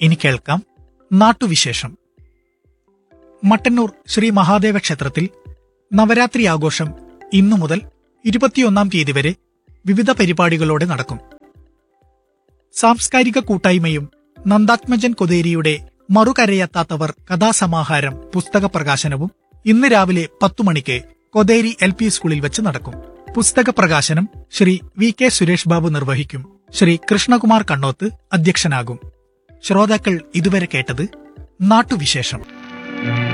ഇനി കേൾക്കാം നാട്ടുവിശേഷം മട്ടന്നൂർ ശ്രീ മഹാദേവ ക്ഷേത്രത്തിൽ നവരാത്രി ആഘോഷം ഇന്നു മുതൽ ഇരുപത്തിയൊന്നാം തീയതി വരെ വിവിധ പരിപാടികളോടെ നടക്കും സാംസ്കാരിക കൂട്ടായ്മയും നന്ദാത്മജൻ കൊതേരിയുടെ മറുകരയെത്താത്തവർ കഥാസമാഹാരം പുസ്തക പ്രകാശനവും ഇന്ന് രാവിലെ പത്തു മണിക്ക് കൊതേരി എൽ പി സ്കൂളിൽ വെച്ച് നടക്കും പുസ്തക പ്രകാശനം ശ്രീ വി കെ സുരേഷ് ബാബു നിർവഹിക്കും ശ്രീ കൃഷ്ണകുമാർ കണ്ണോത്ത് അധ്യക്ഷനാകും ശ്രോതാക്കൾ ഇതുവരെ കേട്ടത് നാട്ടുവിശേഷം